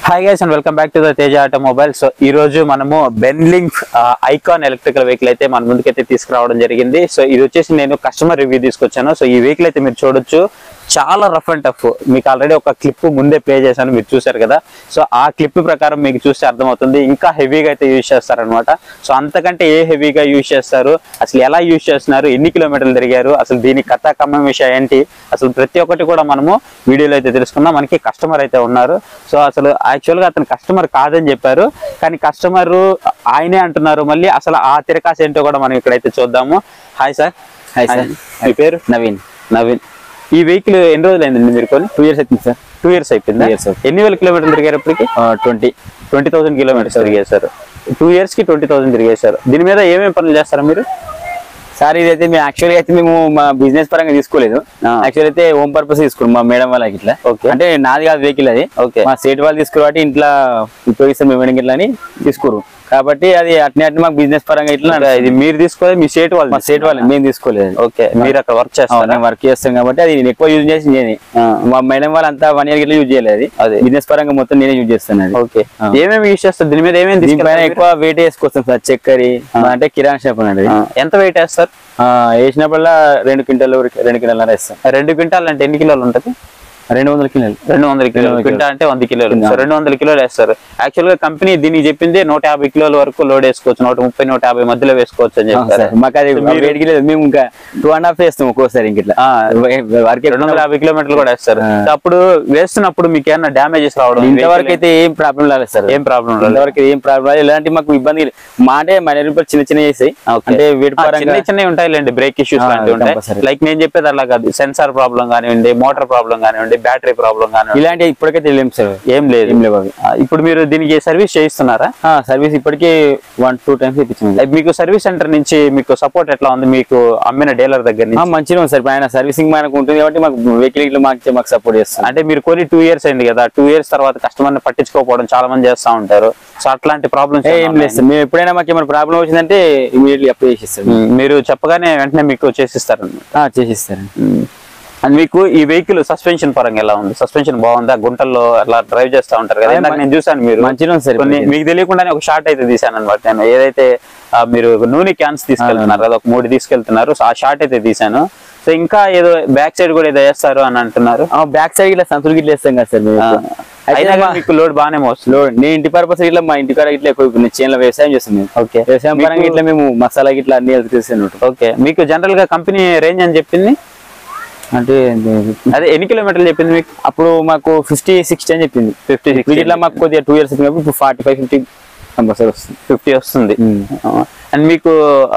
Hi guys and welcome back to the Teja automobile so ఈ రోజు మనము బెన్లింక్ ఐకాన్ ఎలక్ట్రికల్ వెహికల్ అయితే మన ముందుకైతే తీసుకురావడం జరిగింది సో ఇది వచ్చేసి నేను కస్టమర్ రివ్యూ తీసుకొచ్చాను సో ఈ వెహికల్ అయితే మీరు చూడొచ్చు చాలా రఫ్ అండ్ టఫ్ మీకు ఆల్రెడీ ఒక క్లిప్ ముందే ప్లే చేశాను మీరు చూశారు కదా సో ఆ క్లిప్ ప్రకారం మీకు చూస్తే అర్థమవుతుంది ఇంకా హెవీగా అయితే యూజ్ చేస్తారనమాట సో అంతకంటే ఏ హెవీగా యూజ్ చేస్తారు అసలు ఎలా యూజ్ చేస్తున్నారు ఎన్ని కిలోమీటర్లు తిరిగారు అసలు దీని కథ కమ్మం విషయం ఏంటి అసలు ప్రతి ఒక్కటి కూడా మనము వీడియోలో అయితే తెలుసుకుందాం మనకి కస్టమర్ అయితే ఉన్నారు సో అసలు యాక్చువల్గా అతను కస్టమర్ కాదని చెప్పారు కానీ కస్టమర్ ఆయనే అంటున్నారు మళ్ళీ అసలు ఆ తిరకాసు ఏంటో కూడా మనం ఇక్కడైతే చూద్దాము హాయ్ సార్ హాయ్ సార్ మీ పేరు నవీన్ నవీన్ ఈ వెహికల్ ఎన్ని రోజులు అయిందండి మీరు కొని టూ ఇయర్స్ అవుతుంది సార్ టూ ఇయర్స్ అయిపోయింది Two years అవుతుంది. ఎన్ని వేల కిలోమీటర్లు తిరిగారు ఇప్పటికి ట్వంటీ ట్వంటీ థౌసండ్ కిలోమీటర్స్ తిరిగేశారు టూ ఇయర్స్ కి ట్వంటీ థౌసండ్ తిరిగేశారు దీని మీద ఏమేమి పనులు చేస్తారా మీరు సార్ ఇదైతే మేము యాక్చువల్గా అయితే మేము మా బిజినెస్ పరంగా తీసుకోలేదు ఆ. యాక్చువల్ అయితే హోమ్ పర్పస్ తీసుకున్నాం మా మేడం వాళ్ళకి ఇట్లా Okay. అంటే నాది కాదు వెహికల్ అది Okay. మా స్టేట్ వాళ్ళు తీసుకురు కాబట్టి ఇంట్లో ఉపయోగిస్తాం మేము ఇట్లా అని తీసుకోరు కాబట్టి అది అట్నే అట్నే మాకు బిజినెస్ పరంగా ఇట్లా అంటే ఇది మీరు తీసుకోవాలి మీ స్టేట్ వాళ్ళు మా స్టేట్ వాళ్ళు మేము తీసుకోలేదు ఓకే మీరు అక్కడ వర్క్ చేస్తారా వర్క్ చేస్తాం కాబట్టి అది నేను ఎక్కువ యూజ్ చేసి నేనే ఆ. మా మేడం వాళ్ళు అంతా వన్ ఇయర్ ఇట్లా యూజ్ చేయలేదు అది అదే. బిజినెస్ పరంగా మొత్తం నేనే యూజ్ చేస్తాను అది ఓకే ఆ. ఏమేమి యూజ్ చేస్తారు దీని మీద ఏమేమి దీనిపైన తీసుకెళ్తారు ఎక్కువ వెయిట్ వేసుకొస్తాం సార్ చక్కెర అంటే కిరాణా షాప్ అనేది మీరు? ఆ, ఎంత వెయిట్ వేస్తారు ఆ, వేసినప్పుడల్లా రెండు క్వింటాలు రెండు కిలోలు వేస్తాం రెండు క్వింటాల్ అంటే ఎన్ని కిలోలు ఉంటుంది రెండు వందల కిలోలు రెండు వందల కిలోలు వందల క్వింటా అంటే వంద కిలోలు కిలో. సో రెండు వందల కిలోలు వేస్తారు యాక్చువల్ గా కంపెనీ దీనికి చెప్పింది నూట యాభై కిలోల వరకు లోడ్ వేసుకోవచ్చు నూట ముప్పై నూట యాభై మధ్యలో వేసుకోవచ్చు అని అవును చెప్పారు సార్. మాకు అది మీరు- వేడికి లేదు మేము ఇంకా టూ అండ్ హాఫ్ వేస్తాం ఒక్కోసారి ఇంక ఇట్లా ఆ, వర్క్ రెండు వందల యాభై కిలోమీటర్లు కూడా వేస్తారు ఆ. సో అప్పుడు వేస్తున్నప్పుడు మీకు ఏమైనా డ్యామేజెస్ రావడం ఇంతవరకు అయితే ఏం ప్రాబ్లం రాలేదు సార్ ఏం ప్రాబ్లం రాలేదు ఇంతవరకు ఏం ప్రాబ్లం రాలేదు ఎలాంటి మాకు ఇబ్బంది లేదు. మా అంటే మన రూపాయలు చిన్న చిన్న చేసాయి Okay. అంటే వేడి ఆ, పరంగా చిన్న చిన్నవి ఉంటాయిలేండి బ్రేక్ ఇష్యూస్ ఆ, లాంటివి ఉంటాయి compulsory. లైక్ నేను చెప్పేది అలా కాదు సెన్సార్ ప్రాబ్లం కానివ్వండి మోటార్ ప్రాబ్లం కానివ్వండి బ్యాటరీ ప్రాబ్లం కానివ్వండి ఇలాంటి ఇప్పటికైతే తెలియదు సార్ ఏం లేదు ఏం లేవు అవి ఆ, ఇప్పుడు మీరు దీనికి సర్వీస్ చేయిస్తున్నారా సర్వీస్ ఇప్పటికీ వన్ టూ టైమ్స్ ఇప్పించాము Like మీకు సర్వీస్ సెంటర్ నుంచి మీకు సపోర్ట్ ఎట్లా ఉంది మీకు అమ్మిన డీలర్ దగ్గర ఆ, నుంచి మంచిగా ఉంది సార్ ఆయన సర్వీసింగ్ మనకు ఉంటుంది కాబట్టి మాకు వెహికల్ ఇట్లా మాకు మాకు సపోర్ట్ చేస్తాం అంటే మీరు కొని టూ ఇయర్స్ అయింది కదా టూ ఇయర్స్ తర్వాత కస్టమర్ ని పట్టించుకోకపోవడం చాలా మంది చేస్తా ఉంటారు సో అట్లాంటి ప్రాబ్లమ్స్ ఏ, ఏం లేదు సార్ మేము ఎప్పుడైనా మాకు ఏమైనా ప్రాబ్లం వచ్చిందంటే ఇమీడియట్లీ అప్లై చేసేస్తాం మీరు చెప్పగానే వెంటనే మీకు చేసిస్తారు ఆ, చేసిస్తారు అండ్ మీకు ఈ వెహికల్ సస్పెన్షన్ పరంగా ఎలా ఉంది సస్పెన్షన్ బాగుందా గుంటల్లో అలా డ్రైవ్ చేస్తా ఉంటారు కదా అదే ఇందాక మ- నేను చూసాను మీరు మంచిగా ఉంది సార్ కొన్ని ఇప్పటికి. మీకు తెలియకుండానే ఒక షార్ట్ అయితే తీసాను అనమాట నేను ఏదైతే ఆ, మీరు నూనె క్యాన్స్ తీసుకెళ్తున్నారు కదా ఒక మూడు తీసుకెళ్తున్నారు సో ఆ షార్ట్ అయితే తీసాను సో ఇంకా ఏదో బ్యాక్ సైడ్ కూడా ఏదో వేస్తారు అని అంటున్నారు బ్యాక్ సైడ్ ఇట్లా సంతులు గిట్ల వేస్తాం కదా సార్ మేము ఆ, అయితే అయినా మా- కానీ మీకు లోడ్ బాగానే మోస్తుంది లో నేను ఇంటి పర్పస్ ఇట్లా మా ఇంటి కాడ ఇట్లా ఎక్కువ నేను చేనులో వ్యవసాయం చేస్తాం మేము ఓకే వ్యవసాయం పరంగా మీకు- ఇట్లా మేము మసాలా గిట్లా అన్ని తెలిసాను ఓకే మీకు జనరల్ గా కంపెనీ రేంజ్ అని చెప్పింది అంటే అదే ఎన్ని కిలోమీటర్లు చెప్పింది మీకు అప్పుడు మాకు ఫిఫ్టీ సిక్స్టీ అని చెప్పింది ఫిఫ్టీ ఇప్పుడు ఇట్లా మాకు కొద్దిగా టూ ఇయర్స్ ఇప్పుడు ఫార్టీ ఫైవ్ ఫిఫ్టీ కంపల్సరీ వస్తుంది ఫిఫ్టీ వస్తుంది అండ్ మీకు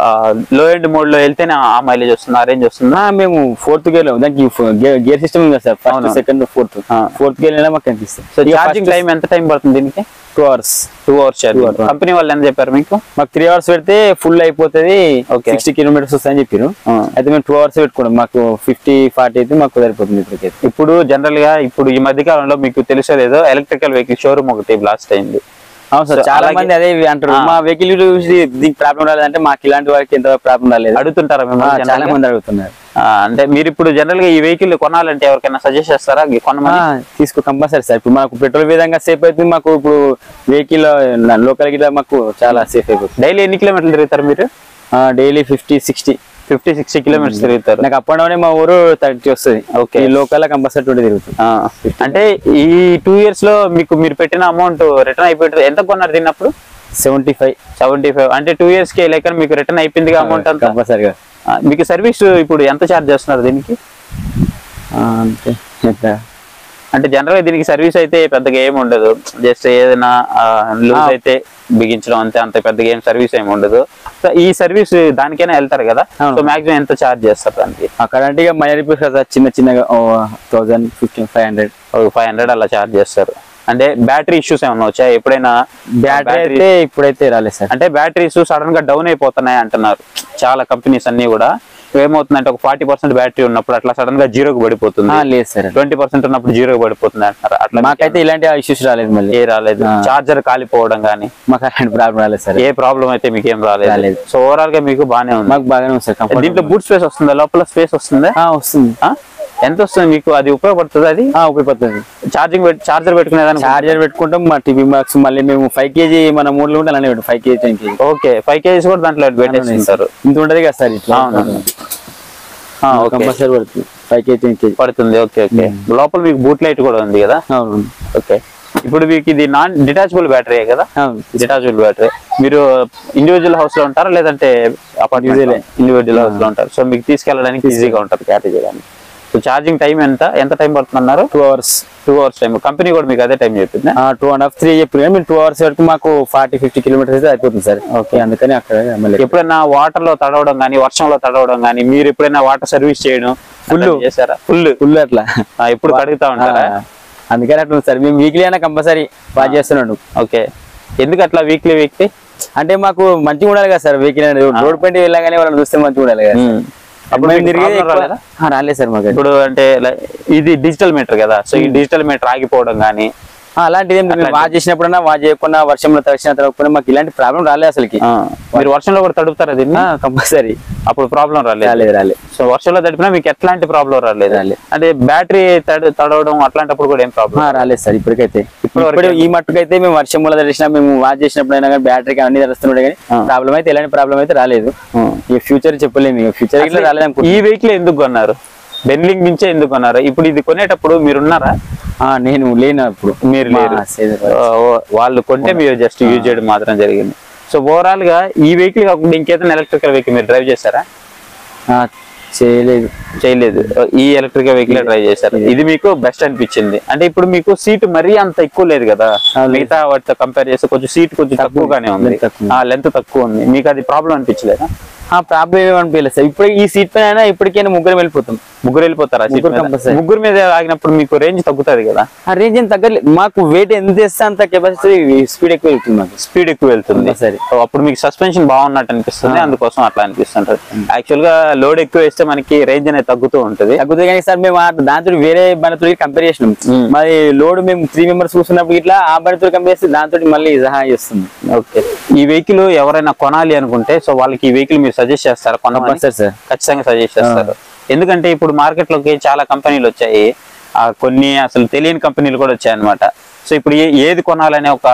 లో ఎండ్ మోడ్ లో వెళ్తేనే ఆ మైలేజ్ వస్తుంది ఆ రేంజ్ వస్తుందా ఆ, మేము ఫోర్త్ గేర్ లో దానికి గేర్ సిస్టమ్ ఉంది కదా సార్ అవును. ఫస్ట్ సెకండ్ ఫోర్త్ ఆ. ఫోర్త్ గేర్ అయినా మాకు కనిపిస్తుంది సో ఛార్జింగ్ టైం ఎంత టైం పడుతుంది దీనికి two hours two hours charging hours. Company వాళ్ళు ఎంత చెప్పారు మీకు మాకు త్రీ అవర్స్ పెడితే ఫుల్ అయిపోతుంది Okay. సిక్స్టీ కిలోమీటర్స్ వస్తాయని చెప్పారు ఆ. అయితే మేము టూ అవర్స్ పెట్టుకున్నాం మాకు ఫిఫ్టీ ఫార్టీ అయితే మాకు సరిపోతుంది ఇప్పటికైతే ఇప్పుడు జనరల్ గా ఇప్పుడు ఈ మధ్య కాలంలో మీకు తెలిసేదేదో ఎలక్ట్రికల్ వెహికల్ షోరూమ్ ఒకటి బ్లాస్ట్ అయింది అవును సార్ So, చాలా అలాగే- మంది అదే అంటారు ఆ. మా వెహికల్ చూసి దీనికి ప్రాబ్లం రాలేదంటే మాకు ఇలాంటి వారికి ఎంత ప్రాబ్లం రాలేదు అడుగుతుంటారా ఆ, మిమ్మల్ని చాలా general గా? మంది అడుగుతున్నారు ఆ, అంటే మీరు ఇప్పుడు జనరల్ గా ఈ వెహికల్ కొనాలంటే ఎవరికైనా సజెస్ట్ చేస్తారా ఈ ఆ, కొనమని తీసుకో కంపల్సరీ సార్ ఇప్పుడు మాకు పెట్రోల్ విధంగా సేఫ్ అవుతుంది మాకు ఇప్పుడు వెహికల్ లోకల్ గిట్లా మాకు చాలా సేఫ్ అయిపోతుంది డైలీ ఎన్ని కిలోమీటర్లు తిరుగుతారు మీరు daily fifty sixty fifty sixty kilometres తిరుగుతారు నాకు అప్ అండ్ డౌన్ మా ఊరు థర్టీ వస్తుంది Okay. ఈ లోకల్ కంపల్సరీ ట్వంటీ తిరుగుతుంది ఆ, అంటే ఈ టూ ఇయర్స్ లో మీకు మీరు పెట్టిన అమౌంట్ రిటర్న్ అయిపోయింది ఎంత కొన్నారు తిన్నప్పుడు సెవెంటీ ఫైవ్ సెవెంటీ ఫైవ్ అంటే టూ ఇయర్స్ కి లేక మీకు రిటర్న్ అయిపోయింది అమౌంట్ అంతా కంపల్సరీగా ఆ, మీకు సర్వీస్ ఇప్పుడు ఎంత ఛార్జ్ చేస్తున్నారు దీనికి అంతే ఎంత? అంటే జనరల్ గా దీనికి సర్వీస్ అయితే పెద్దగా ఏమి ఉండదు జస్ట్ ఏదైనా లూజ్ ఆ. అయితే బిగించడం అంతే అంత పెద్దగా ఏం సర్వీస్ ఏమి ఉండదు సో ఈ సర్వీస్ దానికైనా వెళ్తారు కదా అవును. సో మాక్సిమం ఎంత ఛార్జ్ చేస్తారు దానికి అక్కడ అంటే ఇక మనీ రిపేర్స్ కదా చిన్న చిన్నగా thousand fifteen five hundred five hundred అలా ఛార్జ్ చేస్తారు అంటే బ్యాటరీ ఇష్యూస్ ఏమైనా వచ్చాయి ఎప్పుడైనా బ్యాటరీ battery- అయితే ఇప్పుడైతే రాలేదు సార్ అంటే బ్యాటరీస్ సడన్ గా డౌన్ అయిపోతున్నాయి అంటున్నారు చాలా కంపెనీస్ అన్ని కూడా ఏమవుతుందంటే ఒక ఫార్టీ పర్సెంట్ బ్యాటరీ ఉన్నప్పుడు అట్లా సడన్ గా జీరోకి పడిపోతుంది ఆ, లేదు సార్ ట్వంటీ పర్సెంట్ ఉన్నప్పుడు జీరోకి పడిపోతుంది అంటారు అట్లా మాకైతే ఇలాంటి ఇష్యూస్ రాలేదు మళ్ళీ ఏ రాలేదు ఆ. చార్జర్ కాలిపోవడం కానీ మాకు అలాంటి ప్రాబ్లం రాలేదు సార్ ఏ ప్రాబ్లం అయితే మీకు ఏం రాలేదు రాలేదు. సో ఓవరాల్ గా మీకు బానే ఉంది మాకు బాగానే ఉంది సార్ కంఫర్ట్ దీంట్లో బూట్ స్పేస్ వస్తుందా లోపల స్పేస్ వస్తుందా వస్తుంది ఆ? ఎంత వస్తుంది మీకు అది ఉపయోగపడుతుంది అది ఆ, ఉపయోగపడుతుంది ఛార్జింగ్ చార్జర్ పెట్టుకునే దానికి చార్జర్ పెట్టుకుంటాం మా టీవీ బాక్స్ మళ్ళీ మేము ఫైవ్ కేజీ మన మూడులో ఉంటే అలానే పెట్టు five KG ten KG okay five KGs కూడా దాంట్లో పెట్టేస్తుంటారు ఇంత ఉంటది కదా సార్ ఇట్లా అవును. ఆ, ఓకే కంపల్సరీ పడుతుంది ఫైవ్ కేజీ టెన్ కేజీ పడుతుంది ఓకే ఓకే లోపల మీకు బూట్ లైట్ కూడా ఉంది కదా అవును ఓకే ఇప్పుడు మీకు ఇది నాన్ డిటాచబుల్ బ్యాటరీ కదా అవును డిటాచబుల్ బ్యాటరీ మీరు ఇండివిజువల్ హౌస్ లో ఉంటారా లేదంటే అపార్ట్మెంట్ ఇండివిజువల్ హౌస్ లో ఉంటారు సో మీకు తీసుకెళ్ళడానికి ఈజీగా ఉంటుంది క్యారీ చేయడానికి సో ఛార్జింగ్ టైం ఎంత ఎంత టైం పడుతుందన్నారు two hours two hours time company కూడా మీకు అదే టైం చెప్పింది టూ అండ్ హాఫ్ త్రీ చెప్పి మేము టూ అవర్స్ వరకు మాకు ఫార్టీ ఫిఫ్టీ కిలోమీటర్స్ అయితే అయిపోతుంది సార్ ఓకే అందుకని అక్కడ మళ్ళీ ఎప్పుడైనా వాటర్ లో తడవడం కానీ వర్షంలో తడవడం కానీ మీరు ఎప్పుడైనా వాటర్ సర్వీస్ చేయడం Full. అట్లా చేశారా ఫుల్ ఫుల్ అట్లా ఎప్పుడు కడుగుతా ఉంటారా ఆ, అందుకని అట్లా ఉంది సార్ మేము వీక్లీ అయినా కంపల్సరీ బాగా చేస్తున్నాడు ఓకే ఎందుకు అట్లా వీక్లీ వీక్లీ అంటే మాకు మంచిగా ఉండాలి కదా సార్ వీక్లీ రోడ్ పైన వెళ్ళగానే వాళ్ళని చూస్తే మంచిగా ఉండాలి కదా అప్పుడు మేము మీకు తిరిగేది problem ఎక్కువ- రాలేదా? ఆ, రాలేదు సార్ మాకు ఇప్పుడు అంటే like ఇది డిజిటల్ మీటర్ కదా సో ఈ డిజిటల్ మీటర్ ఆగిపోవడం కానీ ఆ, అలాంటిది ఏం లేదు. మేము వాచ్ చేసినప్పుడన్నా వాచ్ చేయకుండా వర్షంలో తడిచిన తడవకుండా మాకు ఇలాంటి ప్రాబ్లం రాలేదు అసలుకి మీరు వర్షంలో కూడా తడుపుతారా దీన్ని కంపల్సరీ అప్పుడు ప్రాబ్లం రాలేదు రాలేదు రాలేదు సో వర్షంలో తడిపినా మీకు ఎట్లాంటి ప్రాబ్లం రాలేదు రాలేదు. అంటే బ్యాటరీ తడవడం అట్లాంటిప్పుడు కూడా ఏం ప్రాబ్లం ఆ, రాలేదు సార్ ఇప్పటికైతే ఇప్పటి వరకు ఇప్పుడు ఈ మట్టుకైతే మేము వర్షం వల్ల తడిచినా మేము వాచ్ చేసినప్పుడు అయినా కానీ బ్యాటరీకి అన్ని తడుస్తున్నాడు కానీ ప్రాబ్లం అయితే ఎలాంటి ప్రాబ్లం అయితే రాలేదు ఈ ఫ్యూచర్ చెప్పలేము ఇక ఫ్యూచర్ ఇట్లా రాలేదు అనుకుంటున్నాను. ఈ వెహికల్ ఎందుకు కొన్నారు బెన్లింగ్ నుంచే ఎందుకు కొన్నారు ఇప్పుడు ఇది కొనేటప్పుడు మీరున్నారా ఆ, నేను లేను ఇప్పుడు మీరు మా లేరు సేద- ఓ, ఓ, వాళ్ళు కొంటే మీరు జస్ట్ యూజ్ చేయడం మాత్రం జరిగింది సో ఓవరాల్ గా ఈ వెహికల్ కాకుండా ఇంకేదైనా ఎలక్ట్రికల్ వెహికల్ మీరు డ్రైవ్ చేశారా ఆ, చేయలేదు చేయలేదు ఈ ఎలక్ట్రికల్ వెహికల్ డ్రైవ్ చేశారు ఇది మీకు బెస్ట్ అనిపించింది అంటే ఇప్పుడు మీకు సీట్ మరీ అంత ఎక్కువ లేదు కదా మిగతా వాటితో కంపేర్ చేస్తే కొంచెం సీట్ కొంచెం తక్కువగానే ఉంది length తక్కువ. ఆ లెంత్ తక్కువ ఉంది మీకు అది ప్రాబ్లం అనిపించలేదా ఆ ప్రాబ్లం ఏమనిపించలేదు సార్ ఇప్పుడు ఈ సీట్ పైన అయినా ఇప్పటికైనా ముగ్గురు వెళ్ళిపోతాం ముగ్గురు వెళ్ళిపోతారా సీట్ ముగ్గురు మీద? compulsory. ముగ్గురు మీద ఆగినప్పుడు మీకు రేంజ్ తగ్గుతుంది కదా ఆ రేంజ్ ఏం తగ్గలేదు మాకు వెయిట్ ఎంత చేస్తే అంత కెపాసిటీ స్పీడ్ ఎక్కువ వెళ్తుంది మాకు స్పీడ్ ఎక్కువ వెళ్తుంది Compulsory. సో అప్పుడు మీకు సస్పెన్షన్ బాగున్నట్టు అనిపిస్తుంది అందుకోసం అట్లా అనిపిస్తుంటది యాక్చువల్ గా లోడ్ ఎక్కువ వేస్తే మనకి రేంజ్ అనేది తగ్గుతూ ఉంటది తగ్గుతుంది కానీ సార్ మేము ఆ దాంతో వేరే బండితో కంపేర్ చేసినాం మ్మ్. మరి లోడ్ మేము త్రీ మెంబర్స్ కూర్చున్నప్పుడు ఇట్లా ఆ బండితో కంపేర్ చేస్తే దాంతో మళ్ళీ సహాయం చేస్తుంది ఓకే ఈ వెహికల్ ఎవరైనా కొనాలి అనుకుంటే సో వాళ్ళకి ఈ వెహికల్ మీరు సజెస్ట్ చేస్తారా కొనమని కంపల్సరీ సార్ ఖచ్చితంగా సజెస్ట్ చేస్తారు ఎందుకంటే ఇప్పుడు మార్కెట్ లోకి చాలా కంపెనీలు వచ్చాయి ఆ కొన్ని అసలు తెలియని కంపెనీలు కూడా వచ్చాయి అన్నమాట సో ఇప్పుడు ఏ- ఏది కొనాలనే ఒక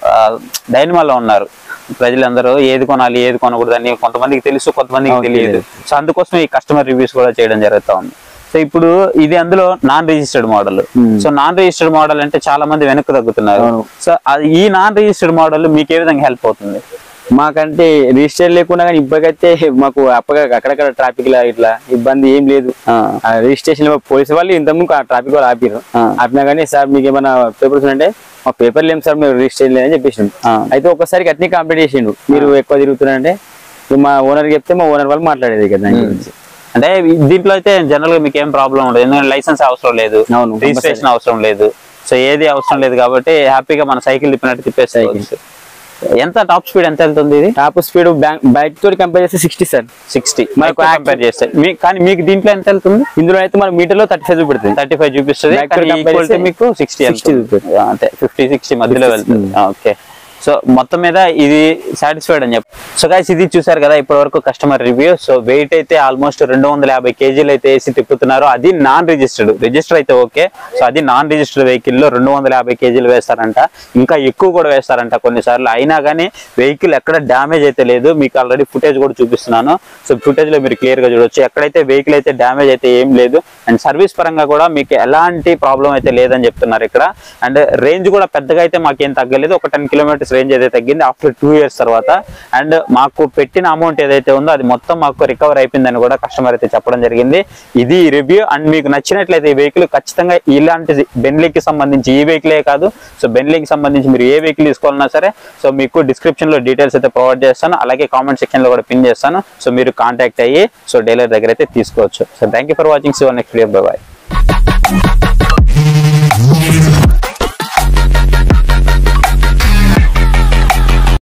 డైనమాలో ఉన్నారు ప్రజలందరూ ఏది కొనాలి ఏది కొనకూడదు అని కొంతమందికి తెలుసు కొంతమందికి అవును, తెలియదు తెలియదు. సో అందుకోసం ఈ కస్టమర్ రివ్యూస్ కూడా చేయడం జరుగుతా ఉంది సో ఇప్పుడు ఇది అందులో non registered model Hmm. So non registered model అంటే చాలా మంది వెనక్కి తగ్గుతున్నారు అవును. సో అది ఈ నాన్ రిజిస్టర్డ్ మోడల్ మీకు ఏ విధంగా హెల్ప్ అవుతుంది మాకంటే రిజిస్టర్ లేకున్నా కానీ ఇప్పటికైతే మాకు అప్పగా అక్కడక్కడ ట్రాఫిక్ లా ఇట్లా ఇబ్బంది ఏం లేదు ఆ, ఆ రిజిస్ట్రేషన్ లో పోలీసు వాళ్ళు ఇంతకుముందు ఆ ట్రాఫిక్ వాళ్ళు ఆపిరు ఆ. ఆపినా కానీ సార్ మీకు ఏమైనా పేపర్స్ అంటే మా పేపర్లు ఏం సార్ మీరు రిజిస్ట్రేషన్ లేదని చెప్పేసిండు ఆ. అయితే ఒక్కసారికి అట్నే కంప్లీట్ చేసిండు మీరు ఎక్కువ తిరుగుతున్నారంటే ఇక మా ఓనర్ చెప్తే మా ఓనర్ వాళ్ళు మాట్లాడేది కదా దాని గురించి అంటే ఈ- దీంట్లో అయితే జనరల్ గా మీకు ఏం ప్రాబ్లం ఉండదు ఎందుకంటే లైసెన్స్ అవసరం లేదు అవును, రిజిస్ట్రేషన్ అవసరం లేదు సో ఏది అవసరం లేదు కాబట్టి హ్యాపీగా మన సైకిల్ తిప్పినట్టు తిప్పేసుకోవచ్చు ఎంత టాప్ స్పీడ్ ఎంత వెళ్తుంది ఇది టాప్ స్పీడ్ బైక్ తోటి కంపేర్ చేస్తే సిక్స్టీ సార్ సిక్స్టీ మనకు కంపేర్ చేస్తే మీ- కానీ మీకు దీంట్లో ఎంత వెళ్తుంది ఇందులో అయితే మన మీటర్లో థర్టీ ఫైవ్ చూపెడుతుంది థర్టీ ఫైవ్ చూపిస్తుంది Back to కానీ compare equal to చేస్తే మీకు సిక్స్టీ 60 చూపిస్తుంది. అంటే ఫిఫ్టీ సిక్స్టీ మధ్యలో వెళ్తుంది ఓకే సో మొత్తం మీద ఇది సాటిస్ఫైడ్ అని చెప్పి సో గైస్ ఇది చూసారు కదా ఇప్పటి వరకు కస్టమర్ రివ్యూ సో వెయిట్ అయితే ఆల్మోస్ట్ రెండు వందల యాభై కేజీలు అయితే వేసి తిప్పుతున్నారు అది నాన్ రిజిస్టర్డ్ రిజిస్టర్ అయితే ఓకే సో అది నాన్ రిజిస్టర్డ్ వెహికల్ లో రెండు వందల యాభై కేజీలు వేస్తారంట ఇంకా ఎక్కువ కూడా వేస్తారంట కొన్నిసార్లు అయినా కానీ వెహికల్ ఎక్కడ డ్యామేజ్ అయితే లేదు మీకు ఆల్రెడీ ఫుటేజ్ కూడా చూపిస్తున్నాను సో ఫుటేజ్ లో మీరు క్లియర్ గా చూడొచ్చు ఎక్కడైతే వెహికల్ అయితే డ్యామేజ్ అయితే ఏం లేదు అండ్ సర్వీస్ పరంగా కూడా మీకు ఎలాంటి ప్రాబ్లం అయితే లేదని చెప్తున్నారు ఇక్కడ అండ్ రేంజ్ కూడా పెద్దగా అయితే మాకేం తగ్గలేదు ఒక టెన్ కిలోమీటర్స్ రేంజ్ అయితే తగ్గింది ఆఫ్టర్ టూ ఇయర్స్ తర్వాత అండ్ మాకు పెట్టిన అమౌంట్ ఏదైతే ఉందో అది మొత్తం మాకు రికవర్ అయిపోయిందని కూడా కస్టమర్ అయితే చెప్పడం జరిగింది ఇది రివ్యూ అండ్ మీకు నచ్చినట్లయితే ఈ వెహికల్ ఖచ్చితంగా ఇలాంటి బెన్లీకి సంబంధించి ఈ వెహికలే కాదు సో బెన్లీకి సంబంధించి మీరు ఏ వెహికల్ తీసుకోవాలన్నా సరే సో మీకు డిస్క్రిప్షన్ లో డీటెయిల్స్ అయితే ప్రొవైడ్ చేస్తాను అలాగే కామెంట్ సెక్షన్ లో కూడా పిన్ చేస్తాను సో మీరు కాంటాక్ట్ అయ్యి సో డీలర్ దగ్గర అయితే తీసుకోవచ్చు so thank you for watching so next video bye bye